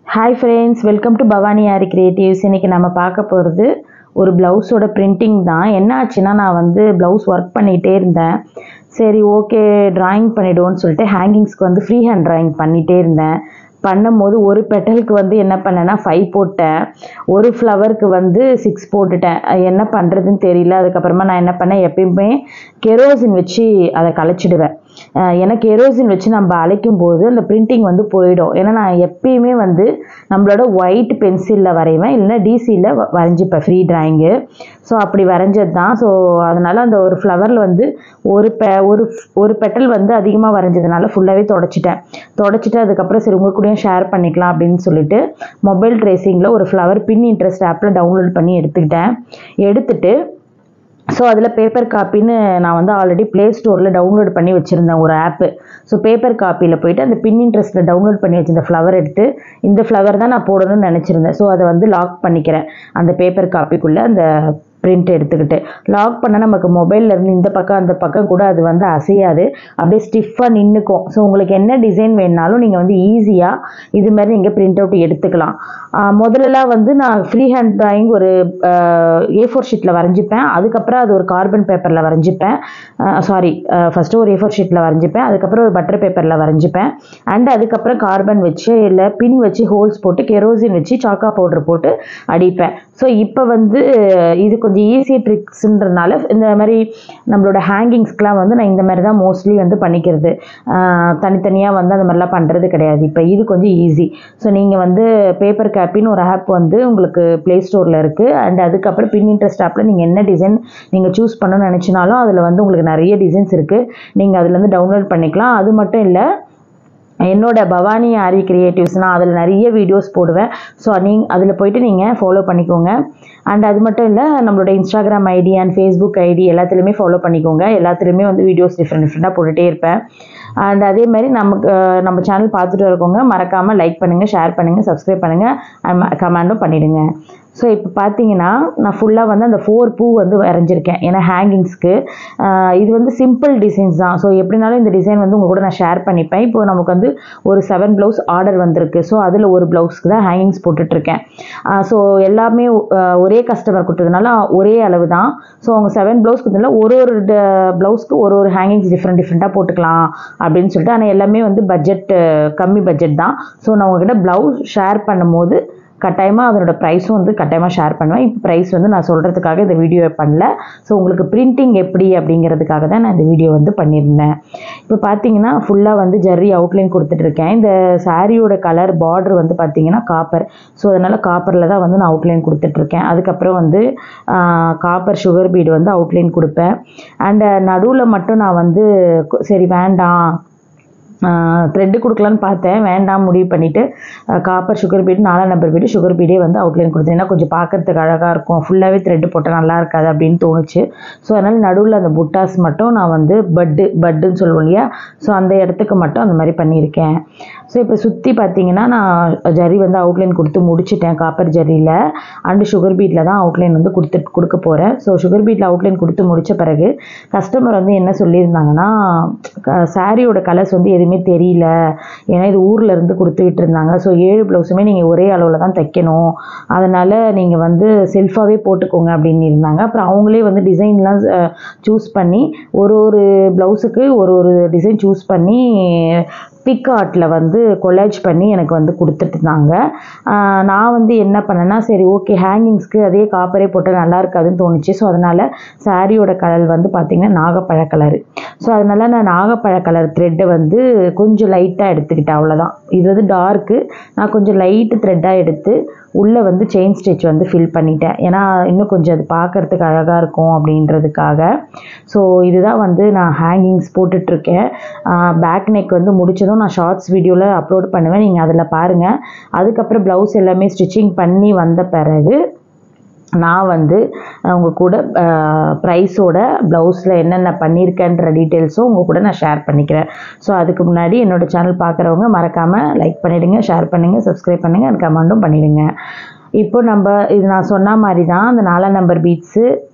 hi friends welcome to Bhavani Aari creatives இன்றைக்கி நம்ம பார்க்க போகிறது ஒரு ப்ளவுஸோட பிரிண்டிங் தான் என்ன ஆச்சுன்னா நான் வந்து ப்ளவுஸ் ஒர்க் பண்ணிகிட்டே இருந்தேன் சரி ஓகே டிராயிங் பண்ணிவிடுவோன்னு சொல்லிட்டு ஹேங்கிங்ஸ்க்கு வந்து ஃப்ரீ ஹேண்ட் டிராயிங் பண்ணிகிட்டே இருந்தேன் பண்ணும்போது ஒரு பெட்டலுக்கு வந்து என்ன பண்ணேன்னா ஃபைவ் போட்டேன் ஒரு ஃப்ளவருக்கு வந்து சிக்ஸ் போட்டுட்டேன் அது என்ன பண்ணுறதுன்னு தெரியல அதுக்கப்புறமா நான் என்ன பண்ணேன் எப்பயுமே கெரோசின் வச்சு அதை கலைச்சிடுவேன் அஹ் எனக்கு கெரோசின் வச்சு நம்ம அழைக்கும் போது அந்த பிரிண்டிங் வந்து போயிடும் ஏன்னா நான் எப்பயுமே வந்து நம்மளோட ஒயிட் பென்சிலில் வரைவேன் இல்லைன்னா டிசியில் வரைஞ்சிப்பேன் ஃப்ரீ டிராயிங்கு ஸோ அப்படி வரைஞ்சது தான் ஸோ அதனால் அந்த ஒரு ஃப்ளவரில் வந்து ஒரு பெ ஒரு ஒரு பெட்டல் வந்து அதிகமாக வரைஞ்சதுனால ஃபுல்லாகவே தொடச்சிட்டேன் தொடச்சிட்டு அதுக்கப்புறம் சரி உங்கள் கூடயும் ஷேர் பண்ணிக்கலாம் அப்படின்னு சொல்லிட்டு மொபைல் ட்ரேசிங்கில் ஒரு ஃப்ளவர் பின் இன்ட்ரெஸ்ட் ஆப்பில் டவுன்லோட் பண்ணி எடுத்துக்கிட்டேன் எடுத்துட்டு ஸோ அதில் பேப்பர் காப்பின்னு நான் வந்து ஆல்ரெடி ப்ளே ஸ்டோரில் டவுன்லோட் பண்ணி வச்சுருந்தேன் ஒரு ஆப்பு ஸோ பேப்பர் காப்பியில் போயிட்டு அந்த பின் இன்ட்ரெஸ்ட்டில் டவுன்லோட் பண்ணி வச்சிருந்த ஃப்ளவர் எடுத்து இந்த ஃப்ளவர் தான் நான் போடணும்னு நினச்சிருந்தேன் ஸோ அதை வந்து லாக் பண்ணிக்கிறேன் அந்த பேப்பர் காப்பிக்குள்ளே அந்த பிரிண்ட் எடுத்துக்கிட்டு லாக் பண்ண நமக்கு மொபைல்ல இருந்து இந்த பக்கம் அந்த பக்கம் கூட அது வந்து அசையாது அப்படியே ஸ்டிஃபாக நின்றுக்கும் ஸோ உங்களுக்கு என்ன டிசைன் வேணுனாலும் நீங்கள் வந்து ஈஸியாக இது மாதிரி நீங்கள் பிரிண்ட் அவுட் எடுத்துக்கலாம் ஆஹ் முதல்லலாம் வந்து நான் ஃப்ரீ ஹேண்ட் டிராயிங் ஒரு ஏ ஃபோர் ஷீட்டில் வரைஞ்சிப்பேன் அதுக்கப்புறம் அது ஒரு கார்பன் பேப்பரில் வரைஞ்சிப்பேன் சாரி ஃபஸ்ட்டு ஒரு ஏ ஃபோர் ஷீட்டில் வரைஞ்சிப்பேன் அதுக்கப்புறம் ஒரு பட்டர் பேப்பரில் வரைஞ்சிப்பேன் அண்ட் அதுக்கப்புறம் கார்பன் வச்சு இல்லை பின் வச்சு ஹோல்ஸ் போட்டு கெரோசின் வச்சு சாக்கா பவுடர் போட்டு அடிப்பேன் ஸோ இப்போ வந்து இது கொஞ்சம் ஈஸி ட்ரிக்ஸ்ன்றனால இந்த மாதிரி நம்மளோட ஹேங்கிங்ஸ்க்கெலாம் வந்து நான் இந்த மாதிரி தான் மோஸ்ட்லி வந்து பண்ணிக்கிறது ஆஹ் தனித்தனியாக வந்து அந்த மாதிரிலாம் பண்ணுறது கிடையாது இப்போ இது கொஞ்சம் ஈஸி ஸோ நீங்கள் வந்து பேப்பர் கேப்பின்னு ஒரு ஆப் வந்து உங்களுக்கு ப்ளே ஸ்டோரில் இருக்குது அண்ட் அதுக்கப்புறம் பின் இன்ட்ரெஸ்ட் ஆப்பில் நீங்கள் என்ன டிசைன் நீங்கள் சூஸ் பண்ணணும்னு நினச்சினாலும் அதில் வந்து உங்களுக்கு நிறைய டிசைன்ஸ் இருக்குது நீங்கள் அதுலேருந்து டவுன்லோட் பண்ணிக்கலாம் அது மட்டும் இல்லை என்னோட பவானி ஆரி கிரியேட்டிவ்ஸ் நான் அதில் நிறைய வீடியோஸ் போடுவேன் ஸோ நீங்கள் அதில் போயிட்டு நீங்கள் ஃபாலோ பண்ணிக்கோங்க அண்ட் அது மட்டும் இல்லை நம்மளோட Instagram ID and Facebook ID எல்லாத்துலேயுமே ஃபாலோ பண்ணிக்கோங்க எல்லாத்துலேயுமே வந்து வீடியோஸ் டிஃப்ரெண்ட் டிஃப்ரெண்ட்டாக போட்டுகிட்டே இருப்பேன் அண்ட் அதே மாதிரி நமக்கு அஹ், நம்ம சேனல் பார்த்துட்டு இருக்கவங்க மறக்காமல் லைக் பண்ணுங்கள் ஷேர் பண்ணுங்கள் சப்ஸ்கிரைப் பண்ணுங்கள் கமெண்டும் பண்ணிவிடுங்க ஸோ இப்போ பார்த்தீங்கன்னா நான் ஃபுல்லாக வந்து அந்த ஃபோர் பூ வந்து வரைஞ்சிருக்கேன் ஏன்னா ஹேங்கிங்ஸ்க்கு இது வந்து சிம்பிள் டிசைன்ஸ் தான் ஸோ எப்படினாலும் இந்த டிசைன் வந்து உங்கள் கூட நான் ஷேர் பண்ணிப்பேன் இப்போ நமக்கு வந்து ஒரு செவன் ப்ளவுஸ் ஆர்டர் வந்திருக்கு ஸோ அதில் ஒரு ப்ளவுஸ்க்கு தான் ஹேங்கிங்ஸ் போட்டுட்ருக்கேன் ஸோ எல்லாமே அஹ், ஒரே கஸ்டமர் கொடுத்ததுனால ஒரே அளவு தான் ஸோ அவங்க செவன் ப்ளவுஸ் கொடுத்ததுனால ஒரு ஒரு ப்ளவுஸ்க்கு ஒரு ஒரு ஹேங்கிங்ஸ் டிஃப்ரெண்ட் டிஃப்ரெண்ட்டாக போட்டுக்கலாம் அப்படின்னு சொல்லிட்டு ஆனால் எல்லாமே வந்து பட்ஜெட் கம்மி பட்ஜெட் தான் ஸோ நான் உங்ககிட்ட ப்ளவுஸ் ஷேர் பண்ணும்போது கட்டாயமாக அதனோட ப்ரைஸும் வந்து கட்டாயமாக ஷேர் பண்ணுவேன் இப்போ ப்ரைஸ் வந்து நான் சொல்கிறதுக்காக இந்த வீடியோ பண்ணல ஸோ உங்களுக்கு பிரிண்டிங் எப்படி அப்படிங்கிறதுக்காக தான் நான் இந்த வீடியோ வந்து பண்ணியிருந்தேன் இப்போ பார்த்தீங்கன்னா ஃபுல்லாக வந்து ஜர்ரி அவுட்லைன் கொடுத்துட்ருக்கேன் இந்த சாரியோட கலர் பார்டர் வந்து பார்த்தீங்கன்னா காப்பர் ஸோ அதனால் காப்பரில் தான் வந்து நான் அவுட்லைன் கொடுத்துட்ருக்கேன் அதுக்கப்புறம் வந்து காப்பர் சுகர் பீடு வந்து அவுட்லைன் கொடுப்பேன் அண்ட் நடுவில் மட்டும் நான் வந்து கு- சரி வேண்டாம் த்ரெட்டு கொடுக்கலான்னு பார்த்தேன் வேண்டாம் முடிவு பண்ணிவிட்டு காப்பர் சுகர் பீடு நாலாம் நம்பர் பீடு சுகர் பீடே வந்து அவுட்லைன் கொடுத்தேன் ஏன்னா கொஞ்சம் பார்க்கறதுக்கு அழகாக இருக்கும் ஃபுல்லாகவே த்ரெட்டு போட்டால் நல்லா இருக்காது அப்படின்னு தோணுச்சு ஸோ அதனால் நடுவில் அந்த புட்டாஸ் மட்டும் நான் வந்து பட்டு பட்டுன்னு சொல்லுவோம் இல்லையா ஸோ அந்த இடத்துக்கு மட்டும் அந்த மாதிரி பண்ணியிருக்கேன் ஸோ இப்போ சுற்றி பார்த்தீங்கன்னா நான் ஜரி வந்து அவுட்லைன் கொடுத்து முடிச்சிட்டேன் காப்பர் ஜரியில் அண்டு சுகர் பீட்டில் தான் அவுட்லைன் வந்து கொடுத்து கொடுக்க போகிறேன் ஸோ சுகர் பீட்டில் அவுட்லைன் கொடுத்து முடித்த பிறகு கஸ்டமர் வந்து என்ன சொல்லியிருந்தாங்கன்னா சாரியோட கலர்ஸ் வந்து எதுவுமே தெரியல ஏன்னா இது ஊரில் இருந்து கொடுத்துக்கிட்டு இருந்தாங்க ஸோ ஏழு ப்ளவுஸுமே நீங்கள் ஒரே அளவில் தான் தைக்கணும் அதனால் நீங்கள் வந்து செல்ஃபாகவே போட்டுக்கோங்க அப்படின்னு இருந்தாங்க அப்புறம் அவங்களே வந்து டிசைன்லாம் சூஸ் பண்ணி ஒரு ஒரு ப்ளவுஸுக்கு ஒரு ஒரு டிசைன் சூஸ் பண்ணி பிக் ஆர்ட்டில் வந்து கொலாஜ் பண்ணி எனக்கு வந்து கொடுத்துட்டு இருந்தாங்க ஆஹ் நான் வந்து என்ன பண்ணேன்னா சரி ஓகே ஹேங்கிங்ஸ்க்கு அதே காப்பரே போட்டால் நல்லா இருக்காதுன்னு தோணுச்சு ஸோ அதனால் சாரியோட கலர் வந்து பார்த்திங்கன்னா நாகப்பழ கலர் ஸோ அதனால் நான் நாகப்பழ கலர் த்ரெட்டை வந்து கொஞ்சம் லைட்டாக எடுத்துக்கிட்டேன் அவ்வளோதான் இது வந்து டார்க்கு நான் கொஞ்சம் லைட்டு த்ரெட்டாக எடுத்து உள்ளே வந்து செயின் ஸ்டிச் வந்து ஃபில் பண்ணிட்டேன் ஏன்னா இன்னும் கொஞ்சம் அது பார்க்கறதுக்கு அழகாக இருக்கும் அப்படின்றதுக்காக ஸோ இதுதான் வந்து நான் ஹேங்கிங்ஸ் போட்டுட்ருக்கேன் பேக் நெக் வந்து முடிச்சதும் நான் ஷார்ட்ஸ் வீடியோவில் அப்லோட் பண்ணுவேன் நீங்கள் அதில் பாருங்கள் அதுக்கப்புறம் ப்ளவுஸ் எல்லாமே ஸ்டிச்சிங் பண்ணி வந்த பிறகு நான் வந்து உங்கள் கூட ப்ரைஸோட ப்ளவுஸில் என்னென்ன பண்ணியிருக்கேன்ற டீட்டெயில்ஸும் உங்கள் கூட நான் ஷேர் பண்ணிக்கிறேன் ஸோ அதுக்கு முன்னாடி என்னோடய சேனல் பார்க்குறவங்க மறக்காமல் லைக் பண்ணிவிடுங்க ஷேர் பண்ணுங்கள் சப்ஸ்கிரைப் பண்ணுங்கள் கமெண்ட்டும் பண்ணிவிடுங்க இப்போ நம்ம இது நான் சொன்ன மாதிரி தான் அந்த நாலாம் நம்பர் பீட்ஸு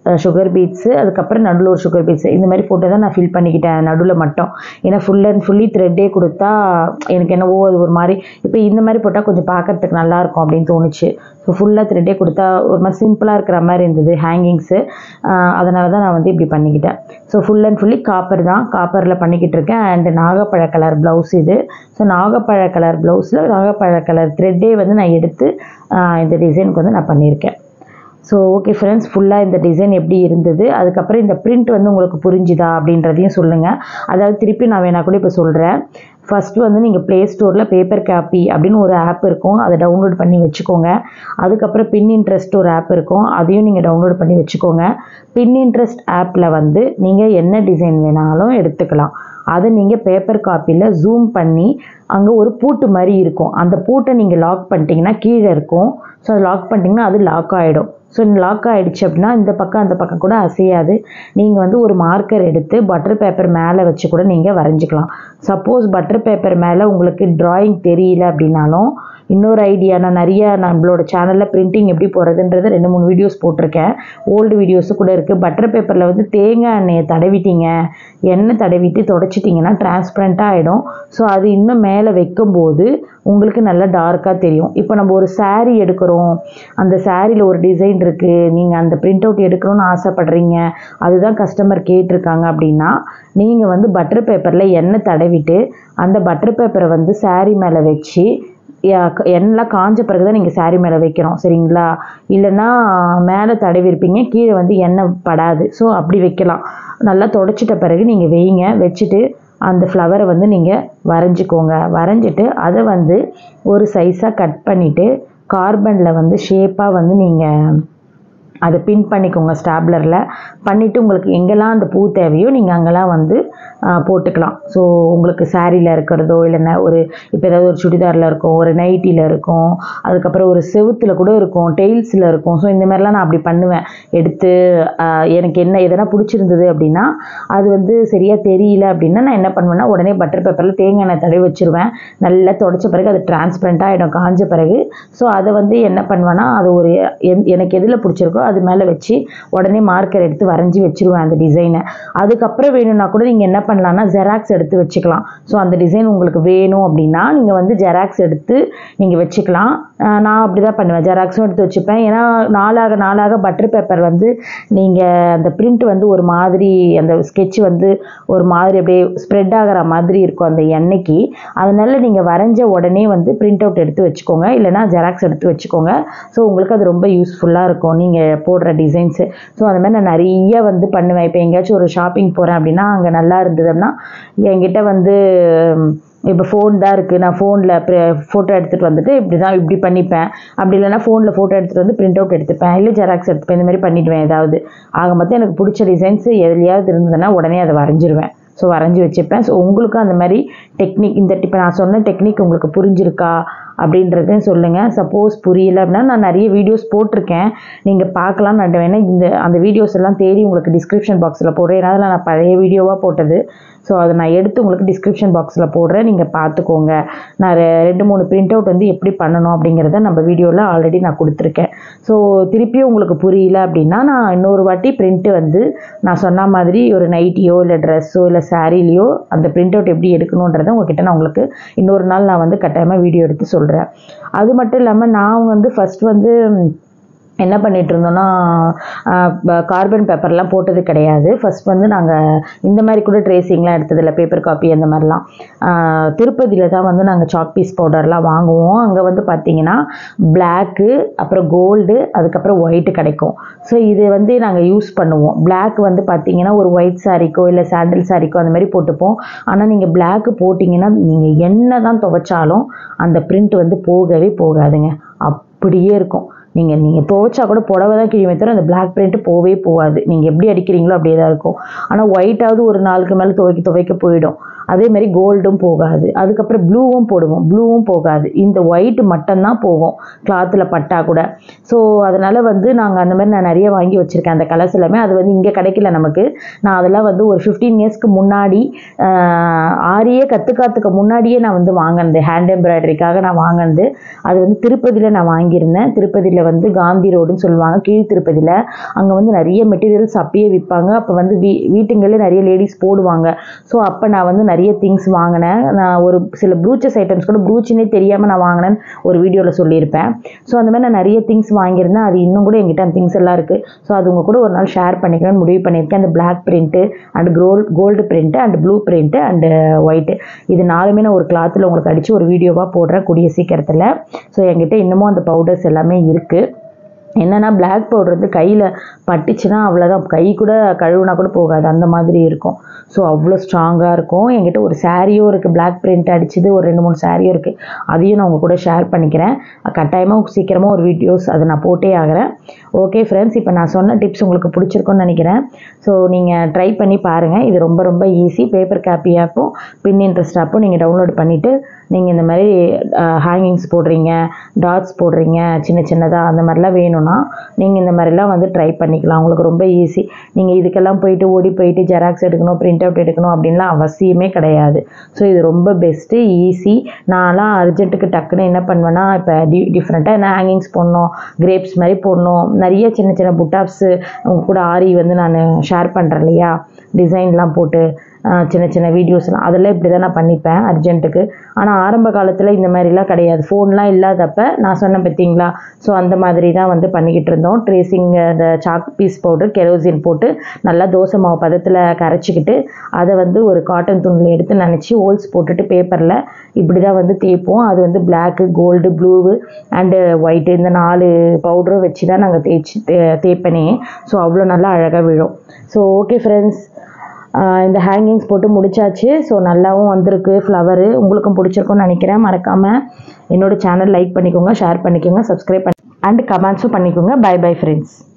சுகர் பீட்ஸு அதுக்கப்புறம் நடுவில் ஒரு சுகர் பீட்ஸு இந்த மாதிரி போட்டு தான் நான் ஃபில் பண்ணிக்கிட்டேன் நடுவில் மட்டும் ஏன்னா ஃபுல் அண்ட் ஃபுல்லி த்ரெட்டே கொடுத்தா எனக்கு என்னவோ அது ஒரு மாதிரி இப்போ இந்த மாதிரி போட்டால் கொஞ்சம் பார்க்கறதுக்கு நல்லா இருக்கும் அப்படின்னு தோணுச்சு ஸோ ஃபுல்லாக த்ரெட்டே கொடுத்தா ஒரு மாதிரி சிம்பிளாக இருக்கிற மாதிரி இருந்தது ஹேங்கிங்ஸு அதனால தான் நான் வந்து இப்படி பண்ணிக்கிட்டேன் so full and fully copper தான் காப்பரில் பண்ணிக்கிட்டு இருக்கேன் அண்டு நாகப்பழ கலர் ப்ளவுஸ் இது ஸோ நாகப்பழ கலர் ப்ளவுஸில் நாகப்பழ கலர் த்ரெட்டே வந்து நான் எடுத்து ஆஹ் இந்த டிசைனுக்கு வந்து நான் பண்ணியிருக்கேன் ஸோ ஓகே ஃப்ரெண்ட்ஸ் ஃபுல்லாக இந்த டிசைன் எப்படி இருந்தது அதுக்கப்புறம் இந்த பிரிண்ட் வந்து உங்களுக்கு புரிஞ்சுதா அப்படின்றதையும் சொல்லுங்கள் அதாவது திருப்பி நான் வேணா கூட இப்போ சொல்கிறேன் ஃபஸ்ட்டு வந்து நீங்கள் ப்ளே ஸ்டோரில் பேப்பர் காப்பி அப்படின்னு ஒரு ஆப் இருக்கும் அதை டவுன்லோட் பண்ணி வச்சுக்கோங்க அதுக்கப்புறம் பின் இன்ட்ரெஸ்ட் ஒரு ஆப் இருக்கும் அதையும் நீங்கள் டவுன்லோட் பண்ணி வச்சுக்கோங்க பின் இன்ட்ரெஸ்ட் ஆப்பில் வந்து நீங்கள் என்ன டிசைன் வேணாலும் எடுத்துக்கலாம் அதை நீங்கள் பேப்பர் காப்பியில் ஜூம் பண்ணி அங்கே ஒரு பூட்டு மாதிரி இருக்கும் அந்த பூட்டை நீங்கள் லாக் பண்ணிட்டீங்கன்னா கீழே இருக்கும் ஸோ அதை லாக் பண்ணிட்டீங்கன்னா அது லாக் ஆகிடும் ஸோ லாக் ஆகிடுச்சு அப்படின்னா இந்த பக்கம் அந்த பக்கம் கூட அசையாது நீங்கள் வந்து ஒரு மார்க்கர் எடுத்து பட்டர் பேப்பர் மேலே வச்சு கூட நீங்கள் வரைஞ்சிக்கலாம் சப்போஸ் பட்டர் பேப்பர் மேலே உங்களுக்கு டிராயிங் தெரியல அப்படின்னாலும் இன்னொரு ஐடியா நான் நிறைய நம்மளோட சேனலில் பிரிண்டிங் எப்படி போடுறதுன்றது ரெண்டு மூணு வீடியோஸ் போட்டிருக்கேன் ஓல்டு வீடியோஸு கூட இருக்குது பட்டர் பேப்பரில் வந்து தேங்காய் எண்ணெயை தடவிட்டீங்க எண்ணெய் தடவிட்டு தொடச்சிட்டிங்கன்னா டிரான்ஸ்பரண்ட்டாக ஆகிடும் ஸோ அது இன்னும் மேலே வைக்கும்போது உங்களுக்கு நல்லா டார்க்காக தெரியும் இப்போ நம்ம ஒரு saree எடுக்கிறோம் அந்த சாரியில் ஒரு டிசைன் இருக்குது நீங்கள் அந்த பிரிண்ட் அவுட் எடுக்கணும்னு ஆசைப்படுறீங்க அதுதான் கஸ்டமர் கேட்டிருக்காங்க அப்படின்னா நீங்கள் வந்து பட்டர் பேப்பரில் எண்ணெய் தடவிட்டு அந்த பட்டர் பேப்பரை வந்து saree மேலே வச்சு யா- க- எண்ணெய்லாம் காஞ்ச பிறகு தான் நீங்கள் saree மேலே வைக்கிறோம் சரிங்களா இல்லைன்னா மேலே தடவி இருப்பீங்க கீழே வந்து எண்ணெய் படாது ஸோ அப்படி வைக்கலாம் நல்லா தொடச்சிட்ட பிறகு நீங்கள் வைங்க வச்சுட்டு அந்த ஃப்ளவரை வந்து நீங்கள் வரைஞ்சிக்கோங்க வரைஞ்சிட்டு அதை வந்து ஒரு சைஸாக கட் பண்ணிவிட்டு கார்பனில் வந்து ஷேப்பாக வந்து நீங்கள் அதை பின் பண்ணிக்கோங்க ஸ்டாப்லரில் பண்ணிவிட்டு உங்களுக்கு எங்கெல்லாம் அந்த பூ தேவையோ நீங்கள் அங்கெல்லாம் வந்து ஆ, போட்டுக்கலாம் ஸோ உங்களுக்கு சாரியில் இருக்கிறதோ இல்லைன்னா ஒரு இப்போ ஏதாவது ஒரு சுடிதாரில் இருக்கும் ஒரு நைட்டியில் இருக்கும் அதுக்கப்புறம் ஒரு செவுத்தில் கூட இருக்கும் டெய்ல்ஸில் இருக்கும் ஸோ இந்த மாதிரிலாம் நான் அப்படி பண்ணுவேன் எடுத்து ஆ, எனக்கு என்ன எதனா பிடிச்சிருந்தது அப்படின்னா அது வந்து சரியாக தெரியல அப்படின்னா நான் என்ன பண்ணுவேன்னா உடனே பட்டர் பேப்பரில் தேங்காய் எண்ணெய் தடவி வச்சிருவேன் நல்லா தொடச்ச பிறகு அது டிரான்ஸ்பரண்ட்டாக ஆகிடும் காஞ்ச பிறகு ஸோ அதை வந்து என்ன பண்ணுவேன்னா அது ஒரு என்- எனக்கு எதில் பிடிச்சிருக்கோ அது மேலே வச்சு உடனே மார்க்கர் எடுத்து வரைஞ்சி வச்சிருவேன் அந்த டிசைனை அதுக்கப்புறம் வேணும்னா கூட நீங்கள் என்ன பண்ணலாம்னா ஜெராக்ஸ் எடுத்து வச்சுக்கலாம் ஸோ அந்த டிசைன் உங்களுக்கு வேணும் அப்படின்னா நீங்கள் வந்து ஜெராக்ஸ் எடுத்து நீங்கள் வச்சுக்கலாம் ஆஹ் நான் அப்படி தான் பண்ணுவேன் ஜெராக்ஸும் எடுத்து வச்சுப்பேன் ஏன்னா நாளாக நாளாக பட்டர் பேப்பர் வந்து நீங்கள் அந்த பிரிண்ட் வந்து ஒரு மாதிரி அந்த sketch வந்து ஒரு மாதிரி அப்படியே ஸ்ப்ரெட் ஆகிற மாதிரி இருக்கும் அந்த எண்ணெய்க்கு அதனால நீங்கள் வரைஞ்ச உடனே வந்து பிரிண்ட் அவுட் எடுத்து வச்சுக்கோங்க இல்லைனா ஜெராக்ஸ் எடுத்து வச்சுக்கோங்க ஸோ உங்களுக்கு அது ரொம்ப யூஸ்ஃபுல்லாக இருக்கும் நீங்கள் போடுற டிசைன்ஸு ஸோ அந்த மாதிரி நான் நிறைய வந்து பண்ணுவேன் இப்போ எங்கேயாச்சும் ஒரு ஷாப்பிங் போகிறேன் அப்படின்னா அங்கே நல்லா இருந்ததுன்னா என்கிட்ட வந்து இப்போ ஃபோன் தான் இருக்குது நான் ஃபோனில் ஃபோட்டோ எடுத்துகிட்டு வந்துட்டு இப்படி தான் இப்படி பண்ணிப்பேன் அப்படி இல்லைன்னா ஃபோனில் ஃபோட்டோ எடுத்துகிட்டு வந்து பிரிண்ட் அவுட் எடுத்துப்பேன் இல்லை ஜெராக்ஸ் எடுத்துப்பேன் இந்த மாதிரி பண்ணிடுவேன் ஏதாவது ஆக மொத்தம் எனக்கு பிடிச்ச டிசைன்ஸ் எதுலையாவது இருந்ததுன்னா உடனே அதை வரைஞ்சிருவேன் ஸோ வரைஞ்சி வச்சுப்பேன் ஸோ உங்களுக்கும் அந்த மாதிரி டெக்னிக் இந்த இப்போ நான் சொன்ன டெக்னிக் உங்களுக்கு புரிஞ்சிருக்கா அப்படின்றதையும் சொல்லுங்கள் சப்போஸ் புரியல அப்படின்னா நான் நிறைய வீடியோஸ் போட்டிருக்கேன் நீங்கள் பார்க்கலாம் நான் வேணா இந்த அந்த வீடியோஸ் எல்லாம் தேடி உங்களுக்கு டிஸ்கிரிப்ஷன் பாக்ஸில் போடுறேன் ஏன்னா அதில் நான் பழைய வீடியோவாக போட்டது ஸோ அதை நான் எடுத்து உங்களுக்கு டிஸ்கிரிப்ஷன் பாக்ஸில் போடுறேன் நீங்கள் பார்த்துக்கோங்க நான் ரெ- ரெண்டு மூணு பிரிண்ட் அவுட் வந்து எப்படி பண்ணணும் அப்படிங்கிறத நம்ம வீடியோவில் ஆல்ரெடி நான் கொடுத்துருக்கேன் ஸோ திருப்பியும் உங்களுக்கு புரியல அப்படின்னா நான் இன்னொரு வாட்டி பிரிண்ட்டு வந்து நான் சொன்ன மாதிரி ஒரு நைட்டியோ இல்லை ட்ரெஸ்ஸோ இல்லை சாரீலையோ அந்த பிரிண்ட் அவுட் எப்படி எடுக்கணுன்றதை உங்ககிட்ட நான் உங்களுக்கு இன்னொரு நாள் நான் வந்து கட்டாயமாக வீடியோ எடுத்து சொல்கிறேன் அது மட்டும் இல்லாமல் நான் வந்து ஃபஸ்ட் வந்து என்ன பண்ணிட்டு இருந்தோம்னா கார்பன் பேப்பர்லாம் போட்டது கிடையாது ஃபர்ஸ்ட் வந்து நாங்கள் இந்த மாதிரி கூட ட்ரேசிங்லாம் எடுத்ததில்ல பேப்பர் காப்பி அந்த மாதிரிலாம் திருப்பதியில் தான் வந்து நாங்கள் சாக் பீஸ் பவுடர்லாம் வாங்குவோம் அங்கே வந்து பார்த்தீங்கன்னா பிளாக்கு அப்புறம் கோல்டு அதுக்கப்புறம் ஒயிட்டு கிடைக்கும் ஸோ இது வந்து நாங்கள் யூஸ் பண்ணுவோம் Black வந்து பார்த்தீங்கன்னா ஒரு ஒயிட் சாரிக்கோ இல்லை சாண்டில் சாரிக்கோ அந்த மாதிரி போட்டுப்போம் ஆனால் நீங்கள் Black போட்டிங்கன்னா நீங்கள் என்ன தான் துவைச்சாலும் அந்த பிரிண்ட் வந்து போகவே போகாதுங்க அப்படியே இருக்கும் நீங்கள் நீங்கள் துவைச்சா கூட புடவை தான் கிழியுமே தவிர அந்த பிளாக் பிரிண்ட் போவே போகாது நீங்கள் எப்படி அடிக்கிறீங்களோ அப்படியே தான் இருக்கும் ஆனால் ஒயிட்டாவது ஒரு நாளுக்கு மேலே துவைக்க துவைக்க போயிடும் அதே மாதிரி கோல்டும் போகாது அதுக்கப்புறம் ப்ளூவும் போடுவோம் ப்ளூவும் போகாது இந்த ஒயிட் மட்டும்தான் போகும் கிளாத்தில் பட்டா கூட ஸோ அதனால் வந்து நாங்கள் அந்த மாதிரி நான் நிறைய வாங்கி வச்சுருக்கேன் அந்த கலர்ஸ் எல்லாமே அது வந்து இங்கே கிடைக்கல நமக்கு நான் அதெல்லாம் வந்து ஒரு ஃபிஃப்டீன் இயர்ஸ்க்கு முன்னாடி ஆஹ், ஆரியே கற்றுக்காத்துக்கு முன்னாடியே நான் வந்து வாங்கினது ஹேண்ட் எம்ப்ராய்டரிக்காக நான் வாங்கினது அது வந்து திருப்பதியில் நான் வாங்கியிருந்தேன் திருப்பதியில் வந்து காந்தி ரோடுன்னு சொல்லுவாங்க கீழ் திருப்பதியில் அங்கே வந்து நிறைய மெட்டீரியல்ஸ் அப்பயே விற்பாங்க அப்போ வந்து வீ வீட்டுங்களே நிறைய லேடிஸ் போடுவாங்க ஸோ அப்போ நான் வந்து நிறைய திங்ஸ் வாங்கினேன் நான் ஒரு சில ப்ரூச்சஸ் ஐட்டம்ஸ் கூட ப்ரூச்சினே தெரியாமல் நான் வாங்கினேன்னு ஒரு வீடியோவில் சொல்லியிருப்பேன் ஸோ அந்த மாதிரி நான் நிறைய திங்ஸ் வாங்கியிருந்தேன் அது இன்னும் கூட என்கிட்ட அந்த திங்ஸ் எல்லாம் இருக்குது ஸோ அது உங்க கூட ஒரு நாள் ஷேர் பண்ணிக்கலாம்னு முடிவு பண்ணியிருக்கேன் அந்த black print and gold gold print and blue print and white இது நாலுமே நான் ஒரு கிளாத்தில் உங்களுக்கு அடித்து ஒரு வீடியோவாக போடுறேன் கூடிய சீக்கிரத்தில் ஸோ என்கிட்ட இன்னமும் அந்த பவுடர்ஸ் எல்லாமே இருக்குது என்னென்னா பிளாக் பவுடர் வந்து கையில் பட்டுச்சுன்னா அவ்வளோதான் கை கூட கழுவுனா கூட போகாது அந்த மாதிரி இருக்கும் ஸோ அவ்வளோ ஸ்ட்ராங்காக இருக்கும் என்கிட்ட ஒரு சாரியும் இருக்குது பிளாக் பிரிண்ட் அடிச்சது ஒரு ரெண்டு மூணு சாரியும் இருக்குது அதையும் நான் உங்கள் கூட ஷேர் பண்ணிக்கிறேன் கட்டாயமாக சீக்கிரமாக ஒரு வீடியோஸ் அதை நான் போட்டே ஆகிறேன் ஓகே ஃப்ரெண்ட்ஸ் இப்போ நான் சொன்ன டிப்ஸ் உங்களுக்கு பிடிச்சிருக்கும்னு நினைக்கிறேன் ஸோ நீங்கள் ட்ரை பண்ணி பாருங்கள் இது ரொம்ப ரொம்ப ஈஸி பேப்பர் காப்பி ஆப்பும் பின் இன்ட்ரெஸ்ட் ஆப்பும் நீங்கள் டவுன்லோட் பண்ணிவிட்டு நீங்கள் இந்த மாதிரி ஹேங்கிங்ஸ் போடுறீங்க டாட்ஸ் போடுறீங்க சின்ன சின்னதாக அந்த மாதிரிலாம் வேணும்னா நீங்கள் இந்த மாதிரிலாம் வந்து ட்ரை பண்ணிக்கலாம் உங்களுக்கு ரொம்ப ஈஸி நீங்கள் இதுக்கெல்லாம் போயிட்டு ஓடி போயிட்டு ஜெராக்ஸ் எடுக்கணும் பிரிண்ட் அவுட் எடுக்கணும் அப்படின்லாம் அவசியமே கிடையாது ஸோ இது ரொம்ப பெஸ்ட்டு ஈஸி நான்லாம் அர்ஜென்ட்டுக்கு டக்குன்னு என்ன பண்ணுவேன்னா இப்போ டி டிஃப்ரெண்ட்டாக என்ன ஹேங்கிங்ஸ் போடணும் கிரேப்ஸ் மாதிரி போடணும் நிறைய சின்ன சின்ன புட்டாப்ஸு உங்க கூட ஆரி வந்து நான் ஷேர் பண்ணுறேன் இல்லையா டிசைன்லாம் போட்டு ஆஹ் சின்ன சின்ன வீடியோஸ்லாம் அதெல்லாம் இப்படி தான் நான் பண்ணிப்பேன் அர்ஜென்ட்டுக்கு ஆனால் ஆரம்ப காலத்தில் இந்த மாதிரிலாம் கிடையாது ஃபோன்லாம் இல்லாதப்ப நான் சொன்னேன் பார்த்தீங்களா ஸோ அந்த மாதிரி தான் வந்து பண்ணிக்கிட்டு இருந்தோம் ட்ரேசிங் அந்த சாக் பீஸ் பவுடர் கெரோசின் போட்டு நல்லா தோசை மாவு பதத்தில் கரைச்சிக்கிட்டு அதை வந்து ஒரு காட்டன் துணியில் எடுத்து நினச்சி ஹோல்ஸ் போட்டுட்டு பேப்பரில் இப்படி தான் வந்து தேய்ப்போம் அது வந்து black gold blue and white இந்த நாலு பவுடரும் வச்சு தான் நாங்கள் தேய்ச்சி தே- தேய்ப்பனே ஸோ அவ்வளோ நல்லா அழகாக விழும் ஸோ ஓகே ஃப்ரெண்ட்ஸ் இந்த ஹேங்கிங்ஸ் போட்டு முடிச்சாச்சு ஸோ நல்லாவும் வந்திருக்கு ஃப்ளவரு உங்களுக்கும் பிடிச்சிருக்கும்னு நினைக்கிறேன் மறக்காமல் என்னோட சேனல் லைக் பண்ணிக்கோங்க ஷேர் பண்ணிக்கோங்க சப்ஸ்கிரைப் பண்ணி அண்ட் கமெண்ட்ஸும் பண்ணிக்கோங்க பை பை ஃப்ரெண்ட்ஸ்